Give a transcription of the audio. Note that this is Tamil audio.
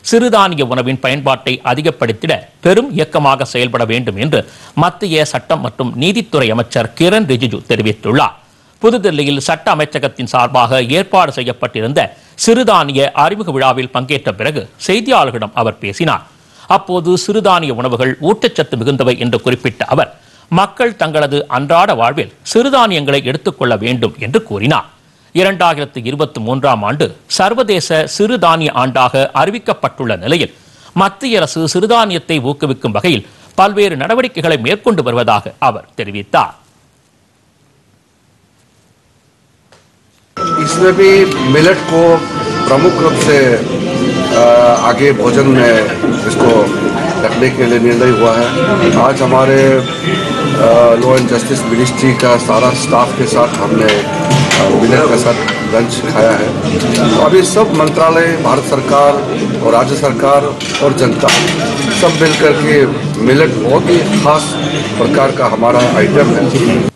சிறுதானிய உணவின் பயன்பாட்டை அதிகப்படுத்திட பெரும் இயக்கமாக செயல்பட வேண்டும் என்று மத்திய சட்டம் மற்றும் நீதித்துறை அமைச்சர் கிரண் ரிஜிஜு தெரிவித்துள்ளார் புதுதில்லியில் சட்ட அமைச்சகத்தின் சார்பாக ஏற்பாடு செய்யப்பட்டிருந்த சிறுதானிய அறிமுக விழாவில் பங்கேற்ற பிறகு செய்தியாளர்களிடம் அவர் பேசினார் அப்போது சிறுதானிய உணவுகள் ஊட்டச்சத்து மிகுந்தவை என்று குறிப்பிட்ட அவர் மக்கள் தங்களது அன்றாட வாழ்வில் சிறுதானியங்களை எடுத்துக்கொள்ள வேண்டும் என்று கூறினார் இரண்டாயிரத்து இருபத்தி மூன்றாம் ஆண்டு சர்வதேச சிறுதானிய ஆண்டாக அறிவிக்கப்பட்டுள்ள நிலையில் மத்திய அரசு சிறுதானியத்தை ஊக்குவிக்கும் வகையில் பல்வேறு நடவடிக்கைகளை மேற்கொண்டு வருவதாக அவர் தெரிவித்தார் इसमें भी मिलेट को प्रमुख रूप से अ, आगे भोजन में इसको रखने के लिए निर्णय हुआ है आज हमारे लॉ एंड जस्टिस मिनिस्ट्री का सारा स्टाफ के साथ हमने अ, मिलेट के साथ लंच खाया है तो अभी सब मंत्रालय भारत सरकार और राज्य सरकार और जनता सब मिलकर के मिलेट बहुत ही खास प्रकार का हमारा आइटम है